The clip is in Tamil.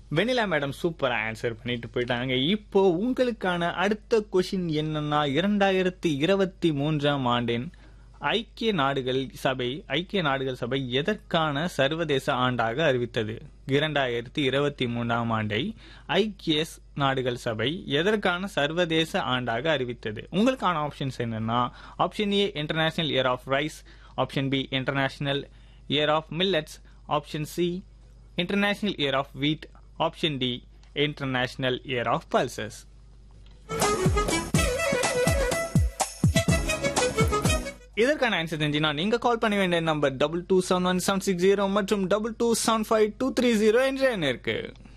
வெனிலா மேடம் சூப்பரா ஆன்சர் பண்ணிட்டு போயிட்டாங்க இப்போ உங்களுக்கான அடுத்த கொஷின் என்னன்னா இரண்டாயிரத்தி இருபத்தி மூன்றாம் ஆண்டின் ஐக்கிய நாடுகள் சபை ஐக்கிய நாடுகள் சபை எதற்கான சர்வதேச ஆண்டாக அறிவித்தது இரண்டாயிரத்தி இருபத்தி மூன்றாம் ஆண்டை ஐக்கிய நாடுகள் சபை எதற்கான சர்வதேச ஆண்டாக அறிவித்தது உங்களுக்கான ஆப்ஷன்ஸ் என்னன்னா option A international year of rice option B international year of millets option C international year of wheat option D international year of pulses இதற்கான ஆன்சர் தெரிஞ்சுனா நீங்க கால் பண்ண வேண்டிய number double two seven one seven six zero மற்றும் double two seven five two three zero என்ற எண் இருக்கு